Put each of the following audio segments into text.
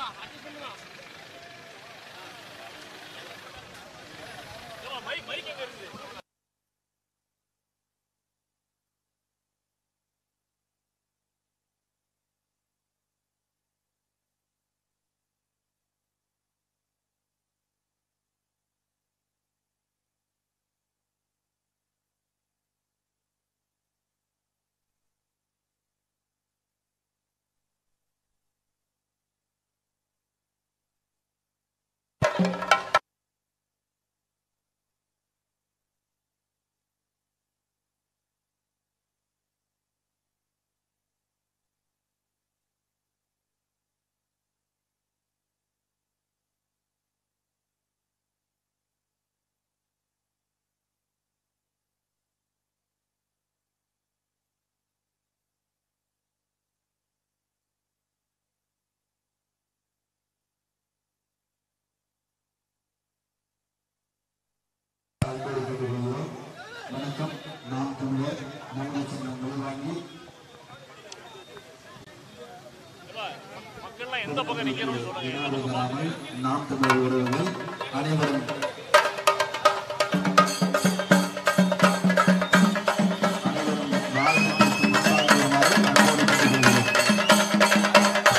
வணக்கம் நாம் தமிழர் மௌன சின்னங்களை வாங்கி மக்கள்லாம் எந்த பக்கம் நிக்கணும்னு சொல்லுங்க எந்த பக்கம் வினாடிகளாமல் நாம் தமிழர் உறவுகள் அனைவரும் அனைவரும் வாழ்வுக்கு முன்பாக வருமாறு அன்போடு கேட்டுக்கொள்கிறோம்.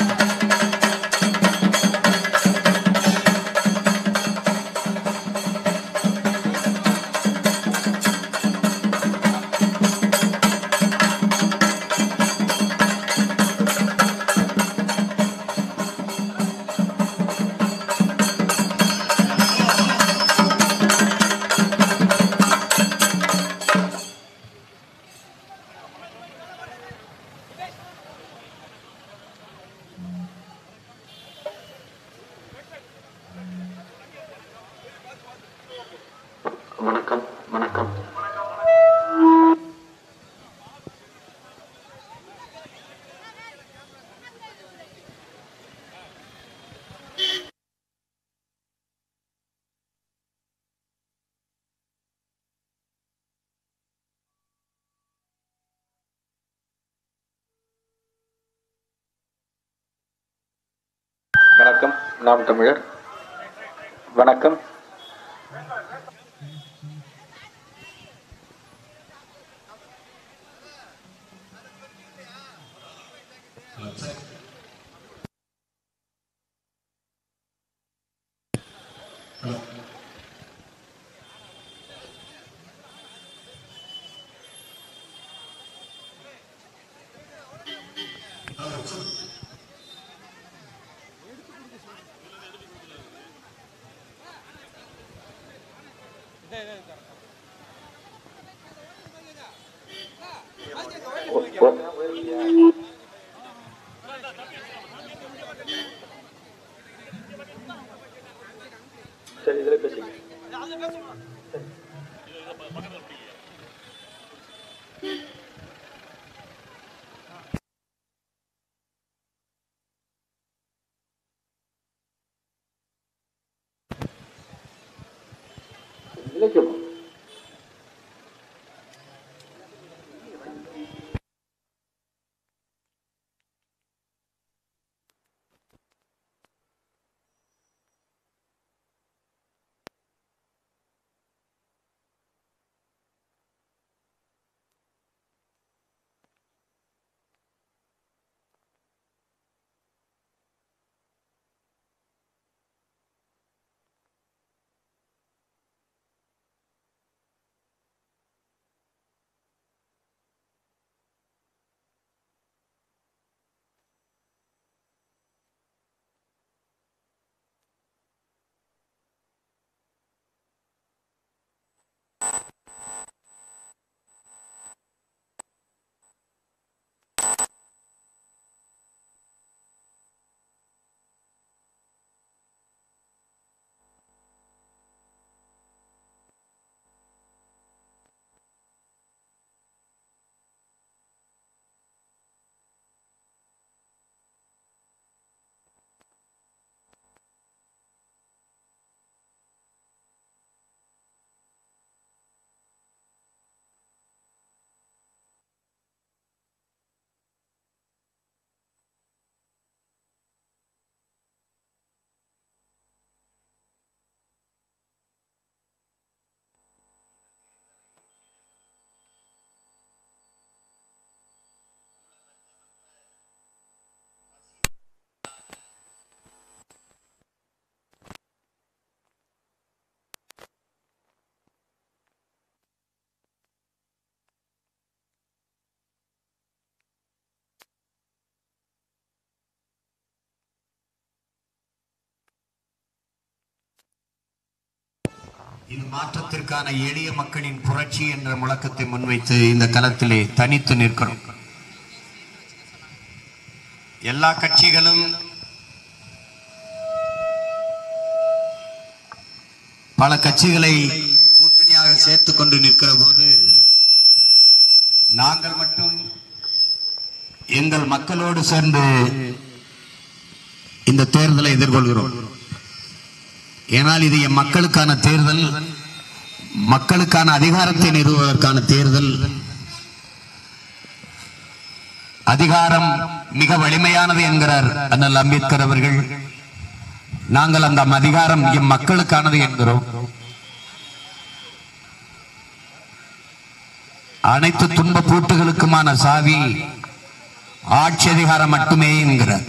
வணக்கம் வணக்கம் வணக்கம் நாம் தமிழர் வணக்கம் சரி இதில் பேசிக்க இலக்கியம் இது மாற்றத்திற்கான எளிய மக்களின் புரட்சி என்ற முழக்கத்தை முன்வைத்து இந்த களத்திலே தனித்து நிற்கிறோம் எல்லா கட்சிகளும் பல கட்சிகளை கூட்டணியாக சேர்த்துக் கொண்டு நிற்கிற போது நாங்கள் மட்டும் எங்கள் மக்களோடு சேர்ந்து இந்த தேர்தலை எதிர்கொள்கிறோம் ஏனால் இது என் மக்களுக்கான தேர்தல் மக்களுக்கான அதிகாரத்தை நிறுவுவதற்கான தேர்தல் அதிகாரம் மிக வலிமையானது என்கிறார் அண்ணல் அம்பேத்கர் அவர்கள் நாங்கள் அந்த அதிகாரம் எம் மக்களுக்கானது என்கிறோம் அனைத்து துன்ப பூட்டுகளுக்குமான சாவி ஆட்சி அதிகாரம் மட்டுமே என்கிறார்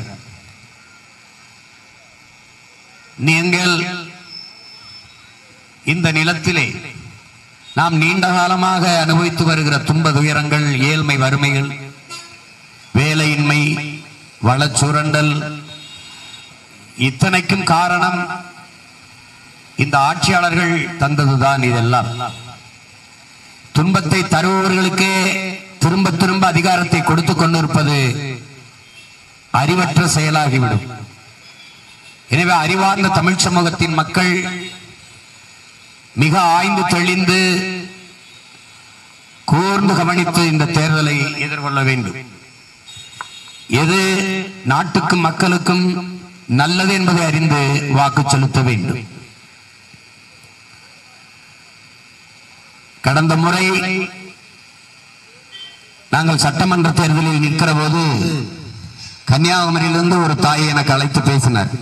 நீங்கள் இந்த நிலத்திலே நாம் நீண்ட காலமாக அனுபவித்து வருகிற துன்ப துயரங்கள் ஏழ்மை வறுமைகள் வேலையின்மை வளச்சுரண்டல் இத்தனைக்கும் காரணம் இந்த ஆட்சியாளர்கள் தந்ததுதான் இதெல்லாம் துன்பத்தை தருபவர்களுக்கே திரும்ப திரும்ப அதிகாரத்தை கொடுத்துக் கொண்டிருப்பது அறிவற்ற செயலாகிவிடும் எனவே அறிவார்ந்த தமிழ் சமூகத்தின் மக்கள் மிக ஆய்ந்து தெளிந்து கூர்ந்து கவனித்து இந்த தேர்தலை எதிர்கொள்ள வேண்டும் எது நாட்டுக்கும் மக்களுக்கும் நல்லது என்பதை அறிந்து வாக்கு செலுத்த வேண்டும் கடந்த முறை நாங்கள் சட்டமன்ற தேர்தலில் நிற்கிற போது கன்னியாகுமரியிலிருந்து ஒரு தாய் எனக்கு அழைத்து பேசினார்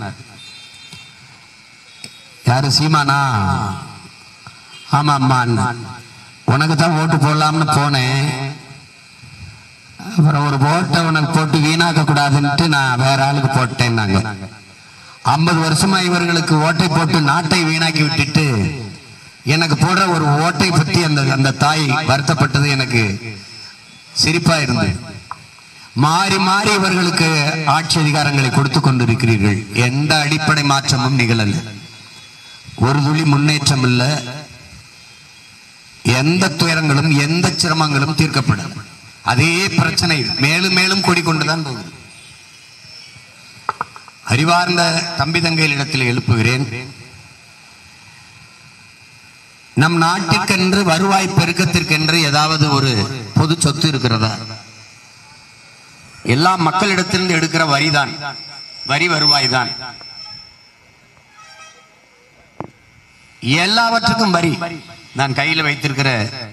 யாரு சீமானா ஆமா அம்மா உனக்கு தான் ஓட்டு போடலாம்னு போனேன் அப்புறம் ஒரு ஓட்டை உனக்கு போட்டு வீணாக்க கூடாதுன்ட்டு நான் வேற ஆளுக்கு போட்டேன் நாங்க ஐம்பது வருஷமா இவர்களுக்கு ஓட்டை போட்டு நாட்டை வீணாக்கி விட்டுட்டு எனக்கு போடுற ஒரு ஓட்டை பற்றி அந்த அந்த தாய் வருத்தப்பட்டது எனக்கு சிரிப்பா இருந்தது மாறி மாறி இவர்களுக்கு ஆட்சி அதிகாரங்களை கொடுத்து கொண்டிருக்கிறீர்கள் எந்த அடிப்படை மாற்றமும் நிகழல ஒரு துளி முன்னேற்றம் இல்ல எந்த துயரங்களும் எந்த சிரமங்களும் தீர்க்கப்படும் அதே பிரச்சனை மேலும் மேலும் கூடிக்கொண்டுதான் போகுது அறிவார்ந்த தம்பி தங்கைகளிடத்தில் எழுப்புகிறேன் நம் நாட்டுக்கென்று வருவாய் பெருக்கத்திற்கென்று ஏதாவது ஒரு பொது சொத்து இருக்கிறதா எல்லா மக்களிடத்திலிருந்து எடுக்கிற வரிதான் வரி வருவாய் தான் எல்லாவற்றுக்கும் வரி நான் கையில் வைத்திருக்கிற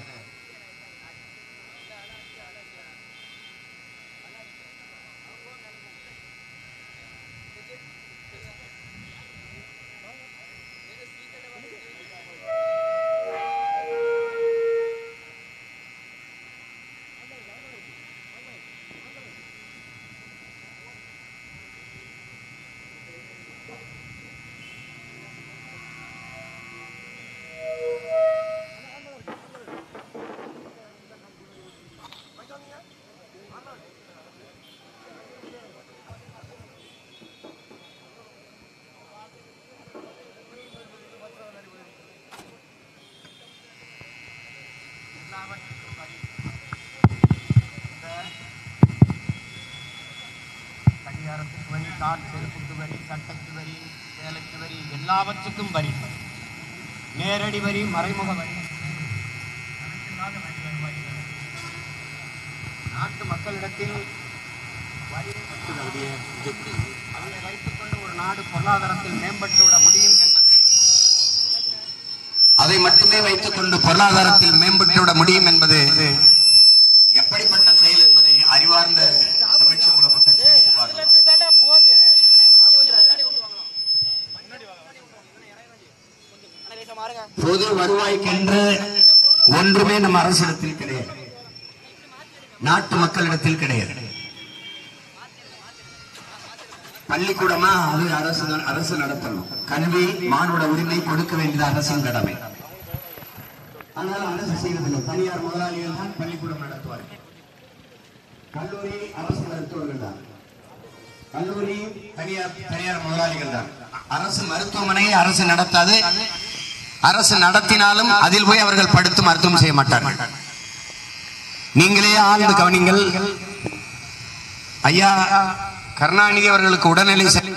கடிகாரத்துக்கு வரி கார் செருப்புக்கு வரி சட்டைக்கு வரி வேலைக்கு வரி எல்லாவற்றுக்கும் வரி நேரடி வரி மறைமுக வரி அதற்குள்ளாக வரி வருவாய்கள். நாட்டு மக்களிடத்தில் வரி கட்டுவதையே அதை வைத்துக்கொண்டு ஒரு நாடு பொருளாதாரத்தில் மேம்பட்டு விட முடியும் என்பது அதை மட்டுமே வைத்துக் கொண்டு பொருளாதாரத்தில் மேம்பட்டு விட முடியும் என்பது எப்படிப்பட்ட செயல் என்பதை அறிவார்ந்த தமிழ் சமூக மக்கள் சிந்தித்து பார்க்கலாம். பொது வருவாய்க்கென்று ஒன்றுமே நம்ம அரசிடத்தில் கிடையாது நாட்டு மக்களிடத்தில் கிடையாது பள்ளிக்கூடமா அது அரசு தான் அரசு நடத்தணும் கல்வி மானுட உரிமை கொடுக்க வேண்டியது அரசின் கடமை ஆனால் அரசு செய்வதில்லை தனியார் முதலாளிகள் தான் பள்ளிக்கூடம் நடத்துவார்கள் கல்லூரி அரசு மருத்துவர்கள் தான் கல்லூரி தனியார் தனியார் முதலாளிகள் தான் அரசு மருத்துவமனையை அரசு நடத்தாது அரசு நடத்தினாலும் அதில் போய் அவர்கள் படுத்து மருத்துவம் செய்ய மாட்டார்கள் நீங்களே ஆழ்ந்து கவனிங்கள் ஐயா கருணாநிதி அவர்களுக்கு உடல்நிலை சரி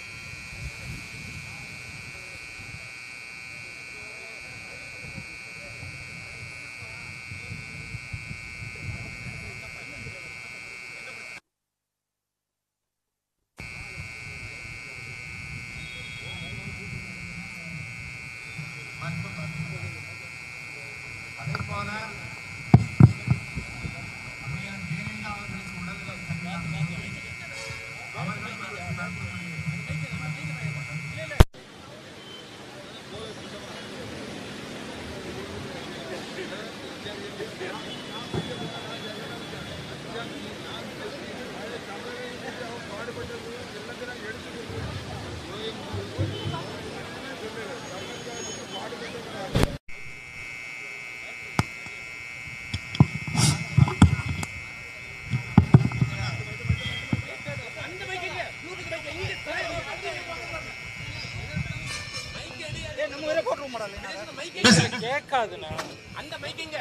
கேட்காதுண்ணா அந்த மைக்கிங்க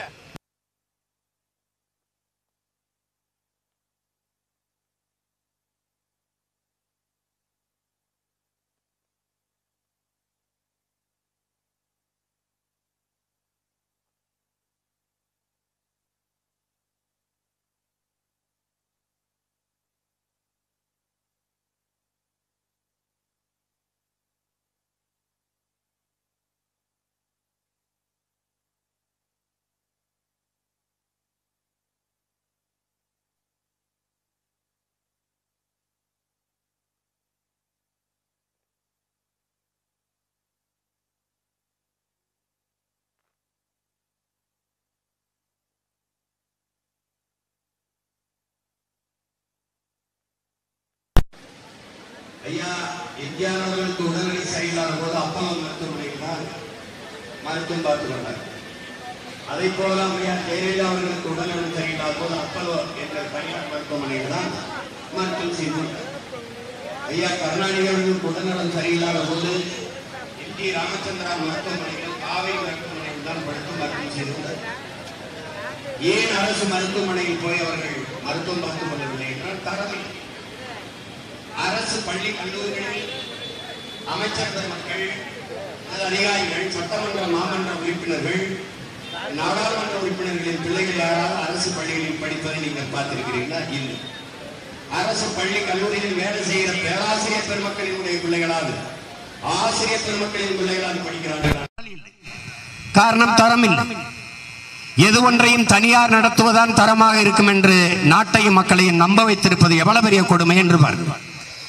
ஐயா எம்ஜிஆர் அவர்களுக்கு உடல்நிலை சரியில்லாத போது அப்பல்லோ மருத்துவமனையில் தான் மருத்துவம் பார்த்து கொண்டார் அதை போல ஐயா ஜெயலலிதா அவர்களுக்கு உடல்நலம் சரியில்லாத போது அப்பல்லோ என்ற தனியார் மருத்துவமனையில் தான் மருத்துவம் செய்து கொண்டார். ஐயா கருணாநிதி அவர்களுக்கு உடல்நலம் சரியில்லாத போது எம் டி ராமச்சந்திரா மருத்துவமனையில் காவேரி மருத்துவமனையில் தான் படுத்து மருத்துவம் செய்து கொண்டார் ஏன் அரசு மருத்துவமனையில் போய் அவர்கள் மருத்துவம் பார்த்துக் கொள்ளவில்லை என்றால் தரவில்லை அரசு பள்ளி கல்லூரிகளில் அமைச்சர் பெருமக்கள் அல்லது அதிகாரிகள் சட்டமன்ற மாமன்ற உறுப்பினர்கள் நாடாளுமன்ற உறுப்பினர்களின் பிள்ளைகள் யாராவது அரசு பள்ளிகளில் படிப்பதை நீங்கள் பார்த்திருக்கிறீர்களா இல்லை அரசு பள்ளி கல்லூரியில் வேலை செய்கிற பேராசிரியர் பெருமக்களினுடைய பிள்ளைகளாவது ஆசிரியர் பெருமக்களின் பிள்ளைகளாவது படிக்கிறார்களா காரணம் தரம் இல்லை எது ஒன்றையும் தனியார் நடத்துவதுதான் தரமாக இருக்கும் என்று நாட்டையும் மக்களையும் நம்ப வைத்திருப்பது எவ்வளவு பெரிய கொடுமை என்று பாருங்கள்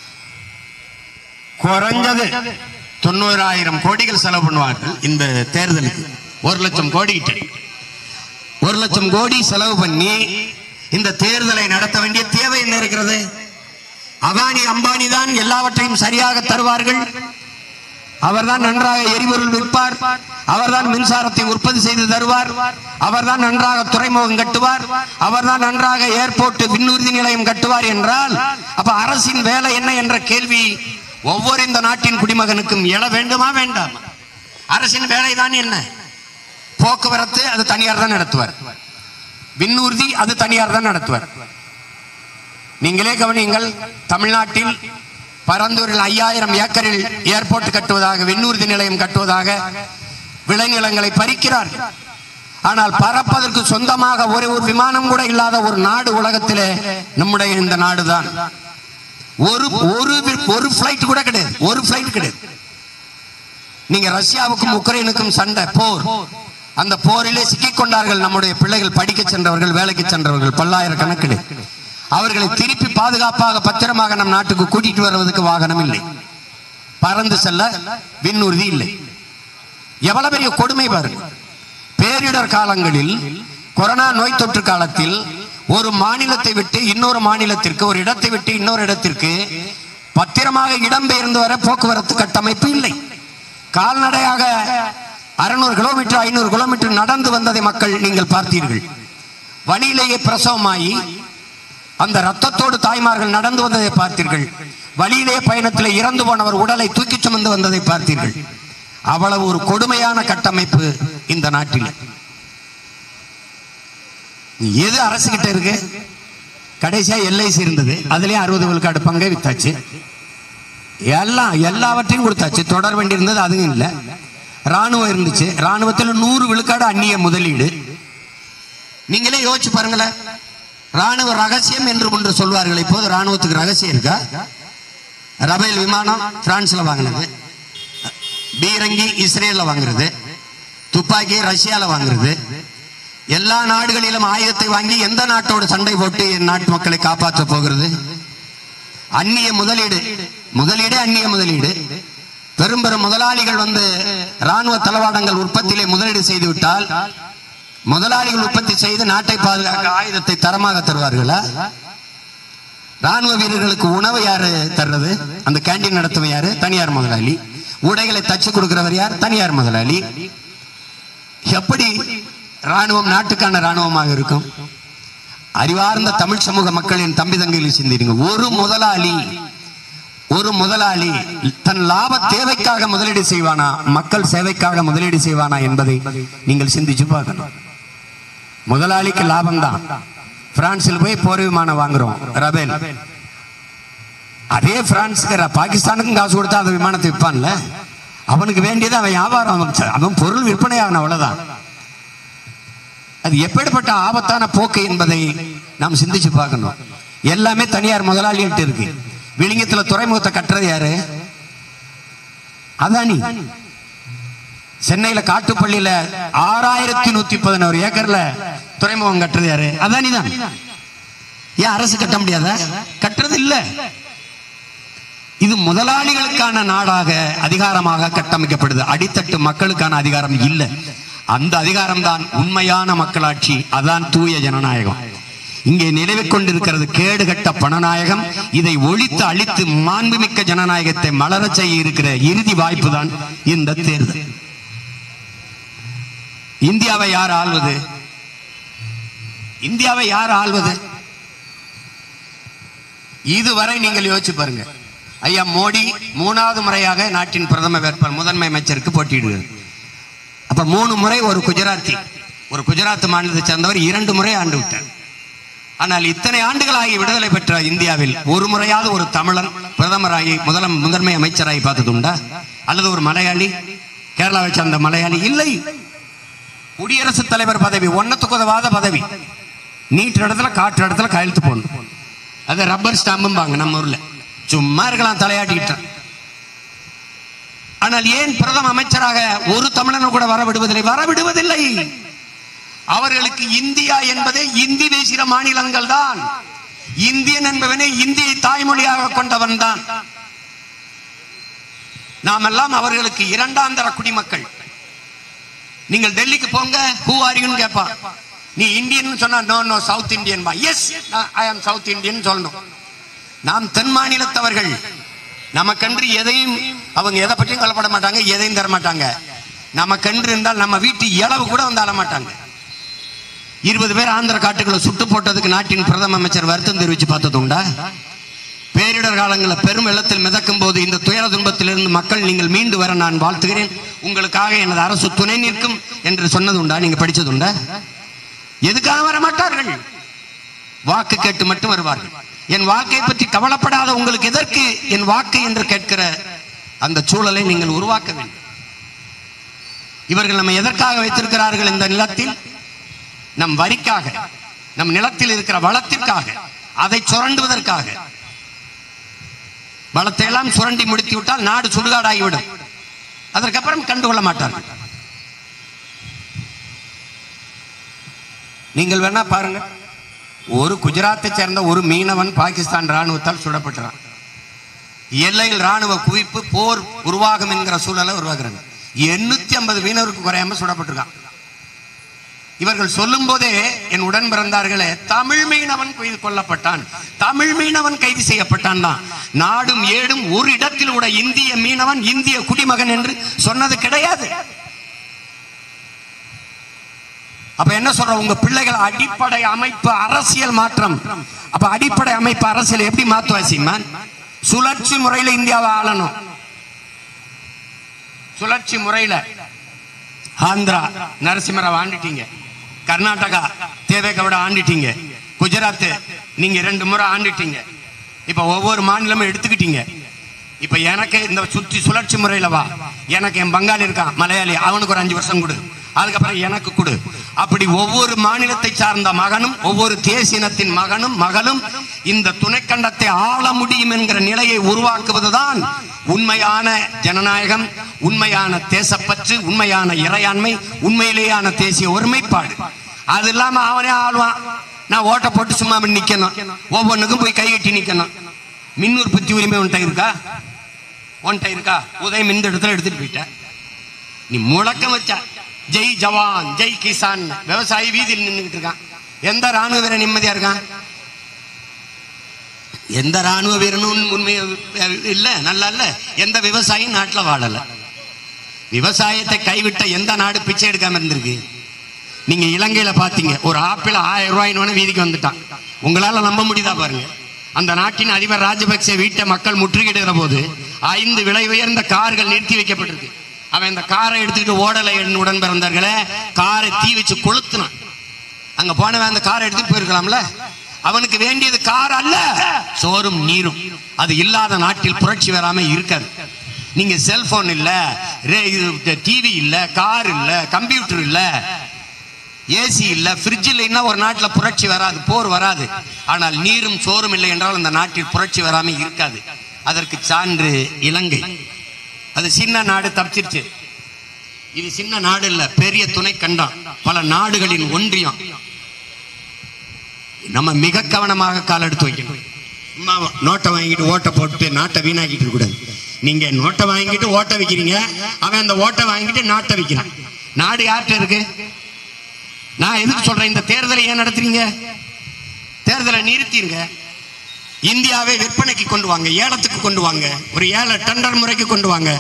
குறைஞ்சது தொண்ணூறாயிரம் கோடிகள் செலவு பண்ணுவார்கள் இந்த தேர்தலுக்கு ஒரு லட்சம் கோடி கிட்ட ஒரு லட்சம் கோடி செலவு பண்ணி இந்த தேர்தலை நடத்த வேண்டிய தேவை என்ன இருக்கிறது அபானி அம்பானி தான் எல்லாவற்றையும் சரியாக தருவார்கள் அவர்தான் நன்றாக எரிபொருள் விற்பார் அவர்தான் மின்சாரத்தை உற்பத்தி செய்து தருவார் அவர்தான் நன்றாக துறைமுகம் கட்டுவார் அவர்தான் நன்றாக ஏர்போர்ட் விண்ணூர்தி நிலையம் கட்டுவார் என்றால் அப்ப அரசின் வேலை என்ன என்ற கேள்வி ஒவ்வொரு இந்த நாட்டின் குடிமகனுக்கும் எழ வேண்டுமா வேண்டாம் அரசின் வேலை தான் என்ன போக்குவரத்து அது தனியார் தான் நடத்துவார் விண்ணூர்தி அது தனியார் தான் நடத்துவார் நீங்களே கவனியுங்கள் தமிழ்நாட்டில் பரந்தூரில் ஐயாயிரம் ஏக்கரில் ஏர்போர்ட் கட்டுவதாக விண்ணூர்தி நிலையம் கட்டுவதாக விளைநிலங்களை பறிக்கிறார்கள் ஆனால் பறப்பதற்கு சொந்தமாக ஒரு ஒரு விமானம் கூட இல்லாத ஒரு நாடு உலகத்திலே நம்முடைய இந்த நாடுதான் ஒரு ஒரு வி- ஒரு ஃபிளைட் கூட கிடையாது ஒரு ஃபிளைட் கிடையாது நீங்க ரஷ்யாவுக்கும் உக்ரைனுக்கும் சண்டை போர் அந்த போரிலே சிக்கிக் கொண்டார்கள் நம்முடைய பிள்ளைகள் படிக்க சென்றவர்கள் வேலைக்கு சென்றவர்கள் பல்லாயிரக்கணக்கில் அவர்களை திருப்பி பாதுகாப்பாக பத்திரமாக நம் நாட்டுக்கு கூட்டிட்டு வருவதற்கு வாகனம் இல்லை பறந்து செல்ல விண்ணூர்தி இல்லை எவ்வளவு பெரிய கொடுமை பாருங்க பேரிடர் காலங்களில் கொரோனா நோய் தொற்று காலத்தில் ஒரு மாநிலத்தை விட்டு இன்னொரு மாநிலத்திற்கு ஒரு இடத்தை விட்டு இன்னொரு இடத்திற்கு பத்திரமாக இடம்பெயர்ந்து வர போக்குவரத்து கட்டமைப்பு இல்லை கால்நடையாக அறுநூறு கிலோமீட்டர் ஐநூறு கிலோமீட்டர் நடந்து வந்ததை மக்கள் நீங்கள் பார்த்தீர்கள் வழியிலேயே பிரசவமாகி அந்த ரத்தத்தோடு தாய்மார்கள் நடந்து வந்ததை பார்த்தீர்கள் வழியிலே பயணத்தில் இறந்து போனவர் உடலை தூக்கி சுமந்து வந்ததை பார்த்தீர்கள் அவ்வளவு ஒரு கொடுமையான கட்டமைப்பு இந்த நாட்டில் எது அரசு கிட்ட இருக்கு கடைசியா எல்ஐசி இருந்தது அதுலயே அறுபது விழுக்காடு பங்கை வித்தாச்சு எல்லாம் எல்லாவற்றையும் கொடுத்தாச்சு தொடர் வண்டி இருந்தது அதுவும் இல்லை ராணுவம் இருந்துச்சு ராணுவத்தில் நூறு விழுக்காடு அந்நிய முதலீடு நீங்களே யோசிச்சு பாருங்களேன் ராணுவ ரகசியம் என்று ஒன்று சொல்வார்கள் இப்போது ராணுவத்துக்கு ரகசியம் இருக்கா ரபேல் விமானம் பிரான்ஸ்ல வாங்கினது பீரங்கி இஸ்ரேல்ல வாங்குறது துப்பாக்கி ரஷ்யால வாங்குறது எல்லா நாடுகளிலும் ஆயுதத்தை வாங்கி எந்த நாட்டோடு சண்டை போட்டு என் நாட்டு மக்களை காப்பாற்ற போகிறது அந்நிய முதலீடு முதலீடே அந்நிய முதலீடு பெரும் பெரும் முதலாளிகள் வந்து ராணுவ தளவாடங்கள் உற்பத்தியிலே முதலீடு செய்து விட்டால் முதலாளிகள் உற்பத்தி செய்து நாட்டை பாதுகாக்க ஆயுதத்தை தரமாக தருவார்களா ராணுவ வீரர்களுக்கு உணவு யாரு தர்றது அந்த கேண்டீன் நடத்துவன் யாரு தனியார் முதலாளி உடைகளை தச்சு கொடுக்கிறவர் யார் தனியார் முதலாளி எப்படி ராணுவம் நாட்டுக்கான ராணுவமாக இருக்கும் அறிவார்ந்த தமிழ் சமூக மக்களின் தம்பி தங்கையில் சிந்திருங்க ஒரு முதலாளி ஒரு முதலாளி தன் லாப தேவைக்காக முதலீடு செய்வானா மக்கள் சேவைக்காக முதலீடு செய்வானா என்பதை நீங்கள் சிந்திச்சு பார்க்கணும் முதலாளிக்கு லாபம் தான் பிரான்சில் போய் போர் விமானம் வாங்குறோம் ரபேல் அதே பிரான்ஸுக்கு ர- பாகிஸ்தானுக்கும் காசு கொடுத்தா அந்த விமானத்தை விற்பான்ல அவனுக்கு வேண்டியது அவன் வியாபாரம் அவன் அவன் பொருள் விற்பனை ஆகணும் அவ்வளவுதான் அது எப்படிப்பட்ட ஆபத்தான போக்கு என்பதை நாம் சிந்திச்சு பார்க்கணும் எல்லாமே தனியார் முதலாளிகிட்ட இருக்கு விளிங்கத்துல துறைமுகத்தை கட்டுறது யாரு அதானி சென்னையில காட்டுப்பள்ளியில ஆறாயிரத்தி நூத்தி பதினோரு ஏக்கர்ல துறைமுகம் கட்டுறது யாரு அதானி தான் ஏன் அரசு கட்ட முடியாதா கட்டுறது இல்ல இது முதலாளிகளுக்கான நாடாக அதிகாரமாக கட்டமைக்கப்படுது அடித்தட்டு மக்களுக்கான அதிகாரம் இல்ல அந்த அதிகாரம் தான் உண்மையான மக்களாட்சி அதான் தூய ஜனநாயகம் இங்கே நிலவிக் கொண்டிருக்கிறது கேடுகட்ட பணநாயகம் இதை ஒழித்து அழித்து மாண்புமிக்க ஜனநாயகத்தை மலரச் செய்ய இருக்கிற இறுதி வாய்ப்பு தான் இந்த தேர்தல் இந்தியாவை யார் ஆள்வது இந்தியாவை யார் ஆள்வது இதுவரை நீங்கள் யோசிச்சு பாருங்க ஐயா மோடி மூணாவது முறையாக நாட்டின் பிரதம வேட்பாளர் முதன்மை அமைச்சருக்கு போட்டியிடுகிறார் அப்ப மூணு முறை ஒரு குஜராத்தி ஒரு குஜராத் மாநிலத்தை சேர்ந்தவர் இரண்டு முறை ஆண்டு விட்டார் ஆனால் இத்தனை ஆண்டுகளாகி விடுதலை பெற்ற இந்தியாவில் ஒரு முறையாவது ஒரு தமிழன் பிரதமராகி முதலம் முதன்மை அமைச்சராகி பார்த்தது உண்டா அல்லது ஒரு மலையாளி கேரளாவை சேர்ந்த மலையாளி இல்லை குடியரசுத் தலைவர் பதவி ஒன்னத்துக்கு உதவாத பதவி நீட்டு இடத்துல காற்று இடத்துல கையெழுத்து போடணும் அது ரப்பர் ஸ்டாம்பும்பாங்க நம்ம ஊர்ல சும்மா இருக்கலாம் தலையாட்டிக்கிட்டான் ஆனால் ஏன் பிரதம அமைச்சராக ஒரு தமிழனை கூட வர விடுவதில்லை வர விடுவதில்லை அவர்களுக்கு இந்தியா என்பதே இந்தி பேசுகிற மாநிலங்கள் தான் இந்தியன் என்பவனே இந்தியை தாய்மொழியாக கொண்டவன் தான் நாம் எல்லாம் அவர்களுக்கு இரண்டாம் தர குடிமக்கள் நீங்கள் டெல்லிக்கு போங்க ஹூ ஆர் யூன்னு கேட்பான் நீ இந்தியன் சொன்னா நோ நோ சவுத் இந்தியன் பா yes I am south Indian சொல்லணும் நாம் தென் மாநிலத்தவர்கள் நமக்கன்று எதையும் அவங்க எதை பற்றியும் கவலைப்பட மாட்டாங்க எதையும் தர மாட்டாங்க நமக்கன்று இருந்தால் நம்ம வீட்டு இளவு கூட வந்து அழ மாட்டாங்க இருபது பேர் ஆந்திர காட்டுகளை சுட்டு போட்டதுக்கு நாட்டின் பிரதம அமைச்சர் வருத்தம் தெரிவிச்சு பார்த்தது உண்டா பேரிடர் காலங்களில் பெரும் வெள்ளத்தில் மிதக்கும் போது இந்த துயர துன்பத்திலிருந்து மக்கள் நீங்கள் மீண்டு வர நான் வாழ்த்துகிறேன் உங்களுக்காக எனது அரசு துணை நிற்கும் என்று சொன்னது உண்டா நீங்க படிச்சது உண்டா எதுக்காக வர மாட்டார்கள் வாக்கு கேட்டு மட்டும் வருவார்கள் என் வாக்கை பற்றி கவலைப்படாத உங்களுக்கு எதற்கு என் வாக்கு என்று கேட்கிற அந்த சூழலை நீங்கள் உருவாக்க வேண்டும் இவர்கள் நம்ம எதற்காக வைத்திருக்கிறார்கள் இந்த நிலத்தில் நம் வரிக்காக நம் நிலத்தில் இருக்கிற வளத்திற்காக அதை சுரண்டுவதற்காக வளத்தை எல்லாம் சுரண்டி முடித்து விட்டால் நாடு சுடுகாடாகிவிடும் அதற்கப்புறம் கண்டுகொள்ள மாட்டார்கள் நீங்கள் வேணா பாருங்க ஒரு குஜராத்தை சேர்ந்த ஒரு மீனவன் பாகிஸ்தான் ராணுவத்தால் சுடப்பட்டான் எல்லையில் ராணுவ குவிப்பு போர் உருவாகும் என்கிற சூழலை உருவாக்குறாங்க எண்ணூத்தி ஐம்பது மீனவருக்கு குறையாம சுடப்பட்டிருக்கான் இவர்கள் சொல்லும் போதே என் உடன் பிறந்தார்களே தமிழ் மீனவன் கைது கொல்லப்பட்டான் தமிழ் மீனவன் கைது செய்யப்பட்டான் தான் நாடும் ஏடும் ஒரு இடத்தில் கூட இந்திய மீனவன் இந்திய குடிமகன் என்று சொன்னது கிடையாது அப்ப என்ன சொல்ற உங்க பிள்ளைகள் அடிப்படை அமைப்பு அரசியல் மாற்றம் அப்ப அடிப்படை அமைப்பு அரசியல் எப்படி மாத்துவா சீமான் சுழற்சி முறையில இந்தியாவை ஆளணும் சுழற்சி முறையில ஆந்திரா நரசிம்மராவ் ஆண்டுட்டீங்க கர்நாடகா தேவேகவுட ஆண்டுட்டீங்க குஜராத் நீங்க ரெண்டு முறை ஆண்டுட்டீங்க இப்ப ஒவ்வொரு மாநிலமும் எடுத்துக்கிட்டீங்க இப்ப எனக்கு இந்த சுற்றி சுழற்சி முறையில வா எனக்கு என் பங்காளி இருக்கான் மலையாளி அவனுக்கு ஒரு அஞ்சு வருஷம் கொடு அதுக்கப்புறம் எனக்கு கொடு அப்படி ஒவ்வொரு மாநிலத்தை சார்ந்த மகனும் ஒவ்வொரு தேசியனத்தின் மகனும் மகளும் இந்த துணைக்கண்டத்தை ஆள முடியும் என்கிற நிலையை உருவாக்குவதுதான் உண்மையான ஜனநாயகம் உண்மையான தேசப்பற்று உண்மையான இறையாண்மை உண்மையிலேயான தேசிய ஒருமைப்பாடு அது இல்லாம அவனே ஆளுவான் நான் ஓட்ட போட்டு சும்மா அப்படி நிக்கணும் ஒவ்வொன்றுக்கும் போய் கையெட்டி நிக்கணும் மின் உற்பத்தி உரிமை உன்ட்ட இருக்கா உன்ட்ட இருக்கா உதயம் இந்த இடத்துல எடுத்துட்டு போயிட்ட நீ முழக்கம் வச்ச ஜெய் ஜவான் ஜெய் கிசான் விவசாயி வீதியில் நின்றுகிட்டு இருக்கான் எந்த ராணுவ வீரன் நிம்மதியா இருக்கான் எந்த ராணுவ வீரனும் உண்மை இல்ல நல்லா இல்ல எந்த விவசாயியும் நாட்டுல வாழல விவசாயத்தை கைவிட்ட எந்த நாடு பிச்சை எடுக்காம இருந்திருக்கு நீங்க இலங்கையில பாத்தீங்க ஒரு ஆப்பிள் ஆயிரம் ரூபாயின்னு வீதிக்கு வந்துட்டான் உங்களால நம்ப முடியுதா பாருங்க அந்த நாட்டின் அதிபர் ராஜபக்சே வீட்டை மக்கள் முற்றுகையிடுகிற போது ஐந்து விலை உயர்ந்த கார்கள் நிறுத்தி வைக்கப்பட்டிருக்கு அவன் இந்த காரை எடுத்துக்கிட்டு ஓடலை என் உடன் பிறந்தார்களே காரை தீ வச்சு கொளுத்துனான் அங்க போனவன் அந்த காரை எடுத்துட்டு போயிருக்கலாம்ல அவனுக்கு வேண்டியது கார் அல்ல சோறும் நீரும் அது இல்லாத நாட்டில் புரட்சி வராம இருக்காது நீங்க செல்போன் இல்ல டிவி இல்ல கார் இல்ல கம்ப்யூட்டர் இல்ல ஏசி இல்ல ஃப்ரிட்ஜ் இல்லைன்னா ஒரு நாட்டில் புரட்சி வராது போர் வராது ஆனால் நீரும் சோறும் இல்லை என்றால் அந்த நாட்டில் புரட்சி வராம இருக்காது அதற்கு சான்று இலங்கை அது சின்ன நாடு தப்பிச்சிருச்சு இது சின்ன நாடு இல்ல பெரிய துணை கண்டம் பல நாடுகளின் ஒன்றியம் நம்ம மிக கவனமாக கால் எடுத்து வைக்கணும் சும்மா நோட்டை வாங்கிட்டு ஓட்டை போட்டு நாட்டை வீணாக்கிட்டு இருக்க கூடாது நீங்க நோட்டை வாங்கிட்டு ஓட்டை வைக்கிறீங்க அவன் அந்த ஓட்டை வாங்கிட்டு நாட்டை வைக்கிறான் நாடு யார்கிட்ட இருக்கு நான் எதுக்கு சொல்றேன் இந்த தேர்தலை ஏன் நடத்துறீங்க தேர்தலை நிறுத்திருங்க இந்தியாவை விற்பனைக்கு கொண்டு வாங்க ஏலத்துக்கு கொண்டு வாங்க ஒரு ஏல டெண்டர் முறைக்கு கொண்டு வாங்க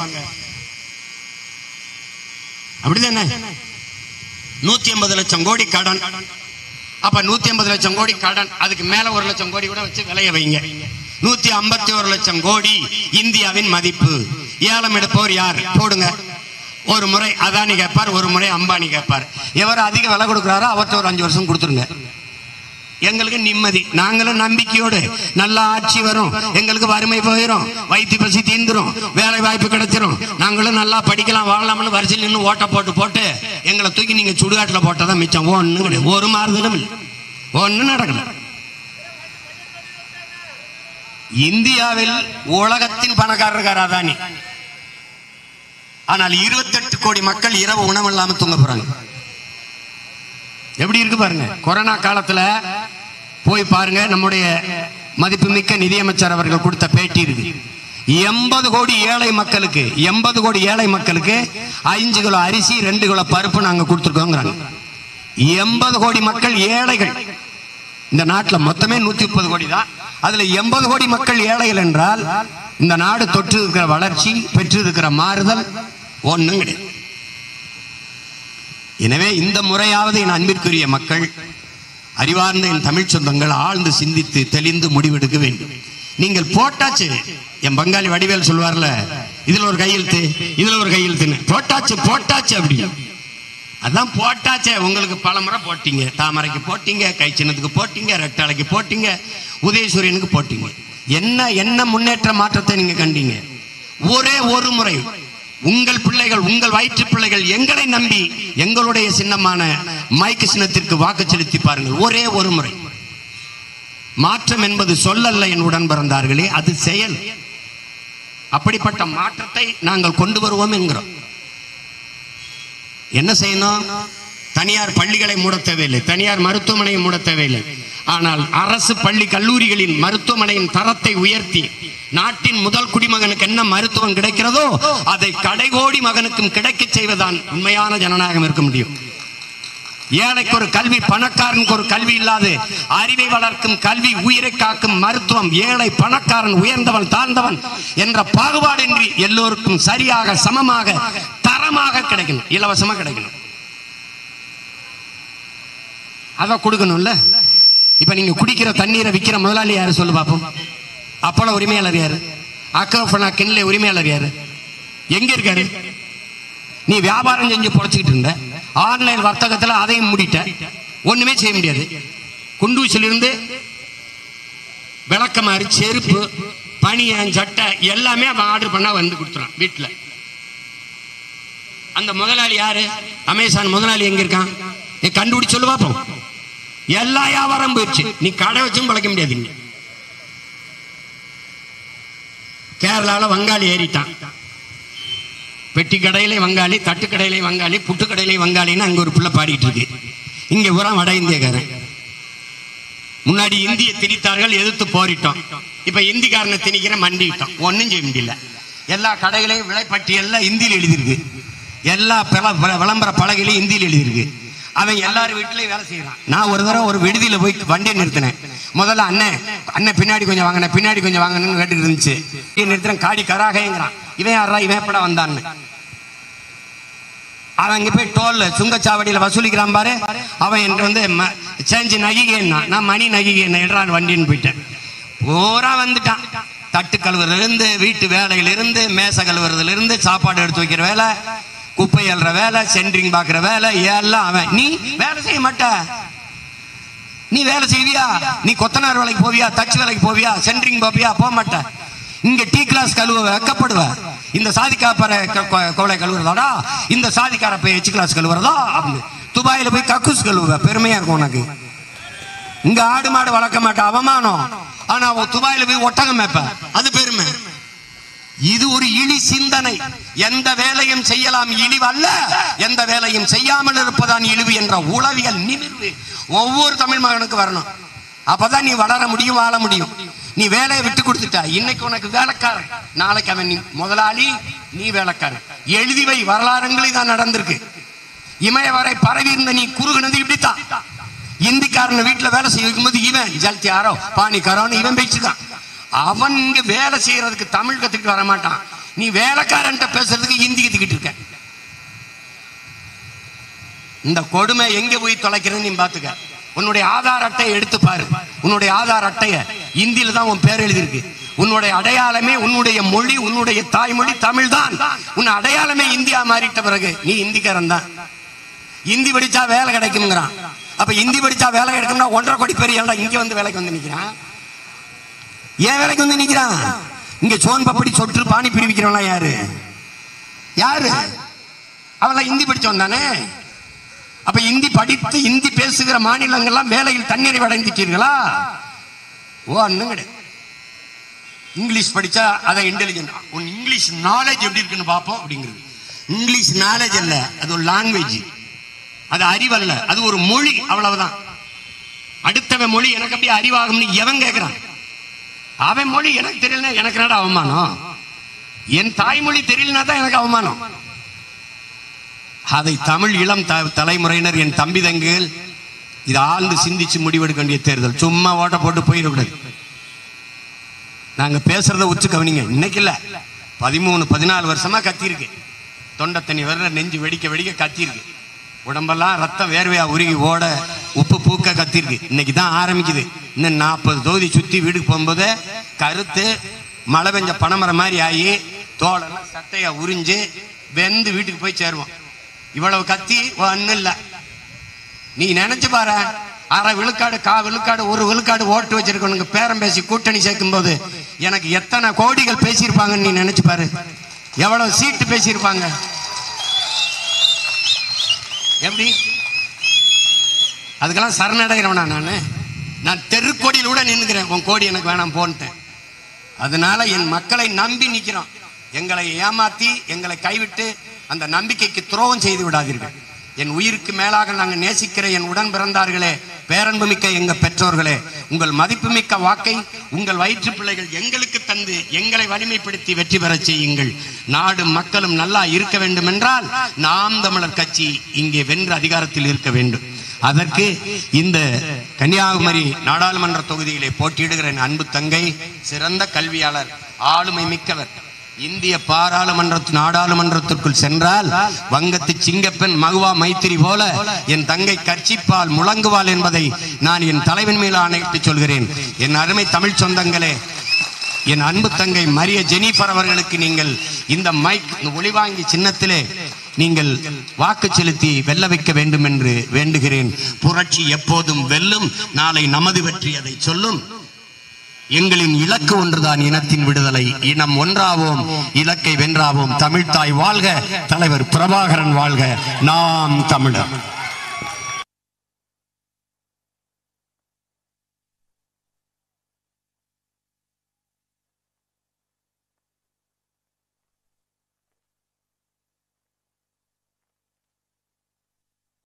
அப்படிதானே நூத்தி ஐம்பது லட்சம் கோடி கடன் அப்ப நூத்தி ஐம்பது லட்சம் கோடி கடன் அதுக்கு மேல ஒரு லட்சம் கோடி கூட வச்சு விலைய வைங்க நூத்தி ஐம்பத்தி ஒரு லட்சம் கோடி இந்தியாவின் மதிப்பு ஏலம் எடுப்பவர் யார் போடுங்க ஒரு முறை அதானி கேட்பார் ஒரு முறை அம்பானி கேட்பார் எவர் அதிக விலை கொடுக்குறாரோ அவர்கிட்ட ஒரு அஞ்சு வருஷம் கொடுத்துருங்க எங்களுக்கு நிம்மதி நாங்களும் நம்பிக்கையோடு நல்ல ஆட்சி வரும் எங்களுக்கு வறுமை போயிடும் வயிற்று பசி தீந்துரும் வேலை வாய்ப்பு கிடைச்சிரும் நாங்களும் நல்லா படிக்கலாம் வாழலாம்னு வரிசையில் நின்று ஓட்ட போட்டு போட்டு எங்களை தூக்கி நீங்க சுடுகாட்டில் போட்டதான் மிச்சம் ஒன்றும் கிடையாது ஒரு மாறுதலும் இல்லை ஒன்றும் நடக்கல இந்தியாவில் உலகத்தின் பணக்காரர் இருக்கார் அதானி ஆனால் இருபத்தெட்டு கோடி மக்கள் இரவு உணவு இல்லாம தூங்க போறாங்க எப்படி இருக்கு பாருங்க கொரோனா காலத்துல போய் பாருங்க நம்முடைய மதிப்புமிக்க நிதியமைச்சர் அவர்கள் கொடுத்த பேட்டி இருக்கு எண்பது கோடி ஏழை மக்களுக்கு எண்பது கோடி ஏழை மக்களுக்கு அஞ்சு கிலோ அரிசி ரெண்டு கிலோ பருப்பு நாங்க கொடுத்துருக்கோங்கிறாங்க எண்பது கோடி மக்கள் ஏழைகள் இந்த நாட்டில் மொத்தமே நூத்தி முப்பது கோடி தான் அதுல எண்பது கோடி மக்கள் ஏழைகள் என்றால் இந்த நாடு தொற்று இருக்கிற வளர்ச்சி பெற்று இருக்கிற மாறுதல் ஒண்ணும் கிடையாது எனவே இந்த முறையாவது என் அன்பிற்குரிய மக்கள் அறிவார்ந்த என் தமிழ் சொந்தங்கள் ஆழ்ந்து சிந்தித்து தெளிந்து முடிவெடுக்க வேண்டும் நீங்கள் போட்டாச்சு என் பங்காளி வடிவேல் சொல்வார்ல இதுல ஒரு கையெழுத்து இதுல ஒரு கையெழுத்துன்னு போட்டாச்சு போட்டாச்சு அப்படி அதான் போட்டாச்சே உங்களுக்கு பல முறை போட்டீங்க தாமரைக்கு போட்டீங்க கை சின்னத்துக்கு போட்டீங்க ரெட்டாளைக்கு போட்டீங்க உதயசூரியனுக்கு போட்டீங்க என்ன என்ன முன்னேற்ற மாற்றத்தை நீங்க கண்டீங்க ஒரே ஒரு முறை உங்கள் பிள்ளைகள் உங்கள் வயிற்று பிள்ளைகள் எங்களை நம்பி எங்களுடைய சின்னமான மைக்கு சின்னத்திற்கு வாக்கு செலுத்தி பாருங்கள் ஒரே ஒரு முறை மாற்றம் என்பது சொல்லல்ல என் உடன் பிறந்தார்களே அது செயல் அப்படிப்பட்ட மாற்றத்தை நாங்கள் கொண்டு வருவோம் என்கிறோம் என்ன செய்யணும் தனியார் பள்ளிகளை மூட தேவையில்லை தனியார் மருத்துவமனையை மூட தேவையில்லை ஆனால் அரசு பள்ளி கல்லூரிகளின் மருத்துவமனையின் தரத்தை உயர்த்தி நாட்டின் முதல் குடிமகனுக்கு என்ன மருத்துவம் கிடைக்கிறதோ அதை கடைகோடி மகனுக்கும் கிடைக்க செய்வதுதான் உண்மையான ஜனநாயகம் இருக்க முடியும் ஏழைக்கு ஒரு கல்வி பணக்காரனுக்கு ஒரு கல்வி இல்லாது அறிவை வளர்க்கும் கல்வி உயிரை காக்கும் மருத்துவம் ஏழை பணக்காரன் உயர்ந்தவன் தாழ்ந்தவன் என்ற பாகுபாடின்றி எல்லோருக்கும் சரியாக சமமாக தரமாக கிடைக்கணும் இலவசமா கிடைக்கணும் அதை கொடுக்கணும்ல இப்ப நீங்க குடிக்கிற தண்ணீரை விற்கிற முதலாளி யாரு சொல்லு பாப்போம் அப்பள உரிமையாளர் யாரு அக்கோஃபனா கிண்ணில உரிமையாளர் யாரு எங்க இருக்காரு நீ வியாபாரம் செஞ்சு பொழைச்சிக்கிட்டு இருந்த ஆன்லைன் வர்த்தகத்துல அதையும் மூடிட்ட ஒண்ணுமே செய்ய முடியாது குண்டூசிலிருந்து விளக்கமாறு செருப்பு பனியன் சட்டை எல்லாமே அவன் ஆர்டர் பண்ணா வந்து கொடுத்துறான் வீட்டுல அந்த முதலாளி யாரு அமேசான் முதலாளி எங்க இருக்கான் நீ கண்டுபிடிச்சு சொல்லு பாப்போம் எல்லா வியாபாரம் போயிடுச்சு நீ கடை வச்சும் பிழைக்க முடியாது இங்க கேரளால வங்காளி ஏறிட்டான் பெட்டி கடையிலே வங்காளி தட்டு கடையிலே வங்காளி புட்டு கடையிலே வங்காளின்னு அங்க ஒரு பிள்ளை பாடிட்டு இருக்கு இங்க பூரா வட இந்தியக்காரன் முன்னாடி இந்திய திணித்தார்கள் எதிர்த்து போரிட்டோம் இப்ப இந்திக்காரனை திணிக்கிற மண்டிட்டோம் ஒண்ணும் செய்ய முடியல எல்லா கடைகளையும் விலைப்பட்டியல்ல இந்தியில் எழுதியிருக்கு எல்லா பிள- விள- விளம்பர பலகையிலையும் இந்தியில் எழுதியிருக்கு அவன் எல்லாரும் வீட்லயும் வேலை செய்யறான் நான் ஒரு தடவை ஒரு விடுதியில போய் வண்டியை நிறுத்தினேன் முதல்ல அண்ணன் அண்ணன் பின்னாடி கொஞ்சம் வாங்கினேன் பின்னாடி கொஞ்சம் வாங்கணும்னு கேட்டுட்டு இருந்துச்சு வண்டியை நிறுத்தினேன் காடி கராகங்கிறான் இவன் யாரா இவன் எப்படா வந்தான்னு அவன் இங்க போய் டோல்ல சுங்கச்சாவடியில வசூலிக்கிறான் பாரு அவன் என்கிட்ட வந்து ம- சேஞ்சு நகிகேன்னா நான் மணி நகிகேன்னு எடுறான் வண்டின்னு போயிட்டேன் பூரா வந்துட்டான் தட்டு கழுவுறதுல இருந்து வீட்டு வேலையில இருந்து மேசை கழுவுறதுல இருந்து சாப்பாடு எடுத்து வைக்கிற வேலை குப்பை அள்ளுற வேலை சென்ட்ரிங் பாக்குற வேலை எல்லாம் அவன் நீ வேலை செய்ய மாட்ட நீ வேலை செய்வியா நீ கொத்தனார் வேலைக்கு போவியா தச்சு வேலைக்கு போவியா சென்ட்ரிங் போவியா போக மாட்ட இங்க டீ கிளாஸ் கழுவ வைக்கப்படுவ இந்த சாதிக்காப்பற கோலை கழுவுறதாடா இந்த சாதிக்கார போய் எச்சு கிளாஸ் கழுவுறதா அப்படின்னு துபாயில போய் கக்கூஸ் கழுவுவ பெருமையா இருக்கும் உனக்கு இங்க ஆடு மாடு வளர்க்க மாட்ட அவமானம் ஆனா அவன் துபாயில போய் ஒட்டகம் மேப்ப அது பெருமை இது ஒரு இழி சிந்தனை எந்த வேலையும் செய்யலாம் இழிவு அல்ல எந்த வேலையும் செய்யாமல் இருப்பதான் இழிவு என்ற உளவியல் நிமிர்வு ஒவ்வொரு தமிழ் மகனுக்கு வரணும் அப்பதான் நீ வளர முடியும் வாழ முடியும் நீ வேலையை விட்டு கொடுத்துட்ட இன்னைக்கு உனக்கு வேலைக்காரன் நாளைக்கு அவன் நீ முதலாளி நீ வேலைக்காரன் எழுதி வை வரலாறுகளில் தான் நடந்திருக்கு இமய வரை பரவி இருந்த நீ குறுகுனது இப்படித்தான் இந்திக்காரன் வீட்டுல வேலை செய்ய வைக்கும்போது இவன் ஜல்தியாரோ பாணிக்காரோன்னு இவன் பேச்சுதான் அவன் இங்க வேலை செய்யறதுக்கு தமிழ் கத்துக்கிட்டு வர மாட்டான் நீ வேலைக்காரன்ட்ட பேசுறதுக்கு ஹிந்தி கத்துக்கிட்டு இருக்க இந்த கொடுமை எங்க போய் தொலைக்கிறது நீ பாத்துக்க உன்னுடைய ஆதார் அட்டையை எடுத்து பாரு உன்னுடைய ஆதார் அட்டைய இந்தியில தான் உன் பேர் எழுதியிருக்கு உன்னுடைய அடையாளமே உன்னுடைய மொழி உன்னுடைய தாய்மொழி தமிழ் தான் உன் அடையாளமே இந்தியா மாறிட்ட பிறகு நீ இந்திக்காரன் தான் இந்தி படிச்சா வேலை கிடைக்குங்கிறான் அப்ப இந்தி படிச்சா வேலை கிடைக்கும்னா ஒன்றரை கோடி பேர் ஏன்டா இங்க வந்து வேலைக்கு வந்து நிக்கிறான் ஏன் வேலைக்கு வந்து நிக்கிறான் இங்க சோன் பப்படி சொட்டு பானி பிரிவிக்கிறவங்களா யாரு யாரு அவெல்லாம் இந்தி படிச்சவன் தானே அப்ப இந்தி படித்து இந்தி பேசுகிற மாநிலங்கள்லாம் வேலையில் தண்ணீரை அடைந்துட்டீர்களா ஓ அண்ணன் கிடையாது இங்கிலீஷ் படிச்சா அதை இன்டெலிஜென்ட் உன் இங்கிலீஷ் நாலேஜ் எப்படி இருக்குன்னு பார்ப்போம் அப்படிங்கிறது இங்கிலீஷ் நாலேஜ் அல்ல அது ஒரு லாங்குவேஜ் அது அறிவல்ல அது ஒரு மொழி அவ்வளவுதான் அடுத்தவன் மொழி எனக்கு அப்படியே அறிவாகும்னு எவன் கேட்கிறான் அவன் மொழி எனக்கு தெரியலனா எனக்கு என்னடா அவமானம் என் தாய்மொழி தெரியலனா தான் எனக்கு அவமானம் அதை தமிழ் இளம் த- தலைமுறையினர் என் தம்பி தங்கைகள் இது ஆழ்ந்து சிந்திச்சு முடிவெடுக்க வேண்டிய தேர்தல் சும்மா ஓட்ட போட்டு போயிடக்கூடாது நாங்க பேசுறத உச்சு கவனிங்க இன்னைக்கு இல்ல பதிமூணு பதினாலு வருஷமா கத்தியிருக்கு தொண்டை தண்ணி வர்ற நெஞ்சு வெடிக்க வெடிக்க கத்தியிருக்கு உடம்பெல்லாம் ரத்தம் வேர்வையா உருகி ஓட உப்பு பூக்க கத்திருக்கு இன்னைக்கு தான் ஆரம்பிக்குது இன்னும் நாற்பது தொகுதி சுத்தி வீட்டுக்கு போகும்போது கருத்து மழை பெஞ்ச பனைமரம் மாதிரி ஆகி தோலெல்லாம் சட்டையா உறிஞ்சு வெந்து வீட்டுக்கு போய் சேருவோம் இவ்வளவு கத்தி ஒன்றும் இல்லை நீ நினைச்சு பாரு அரை விழுக்காடு கா விழுக்காடு ஒரு விழுக்காடு ஓட்டு வச்சிருக்கவனுங்க பேரம் பேசி கூட்டணி சேர்க்கும் போது எனக்கு எத்தனை கோடிகள் பேசியிருப்பாங்கன்னு நீ நினைச்சு பாரு எவ்வளவு சீட்டு பேசியிருப்பாங்க எப்படி அதுக்கெல்லாம் சரணடைகிறவனா நான் நான் தெருக்கோடியில் கூட நின்னுக்கிறேன் உன் கோடி எனக்கு வேணாம் போன்ட்டேன் அதனால என் மக்களை நம்பி நிக்கிறோம் எங்களை ஏமாத்தி எங்களை கைவிட்டு அந்த நம்பிக்கைக்கு துரோகம் செய்து விடாதீர்கள் என் உயிருக்கு மேலாக நாங்கள் நேசிக்கிற என் உடன் பிறந்தார்களே பேரன்புமிக்க எங்க பெற்றோர்களே உங்கள் மதிப்புமிக்க வாக்கை உங்கள் வயிற்று பிள்ளைகள் எங்களுக்கு தந்து எங்களை வலிமைப்படுத்தி வெற்றி பெறச் செய்யுங்கள் நாடு மக்களும் நல்லா இருக்க வேண்டும் என்றால் நாம் தமிழர் கட்சி இங்கே வென்று அதிகாரத்தில் இருக்க வேண்டும் அதற்கு இந்த கன்னியாகுமரி நாடாளுமன்ற தொகுதியிலே போட்டியிடுகிற என் அன்பு தங்கை சிறந்த கல்வியாளர் ஆளுமை மிக்கவர் இந்திய பாராளுமன்ற நாடாளுமன்றத்திற்குள் சென்றால் வங்கத்து சிங்கப்பெண் மகுவா மைத்திரி போல என் தங்கை கர்ச்சிப்பால் முழங்குவாள் என்பதை நான் என் தலைவன் மேல் ஆணையிட்டு சொல்கிறேன் என் அருமை தமிழ் சொந்தங்களே என் அன்பு தங்கை மரிய ஜெனிஃபர் அவர்களுக்கு நீங்கள் இந்த மைக் இந்த ஒளிவாங்கி சின்னத்திலே நீங்கள் வாக்கு செலுத்தி வெல்ல வைக்க வேண்டும் என்று வேண்டுகிறேன் புரட்சி எப்போதும் வெல்லும் நாளை நமது வெற்றி அதை சொல்லும் எங்களின் இலக்கு ஒன்றுதான் இனத்தின் விடுதலை இனம் ஒன்றாவோம் இலக்கை வென்றாவோம் தமிழ்த்தாய் வாழ்க தலைவர் பிரபாகரன் வாழ்க நாம் தமிழர்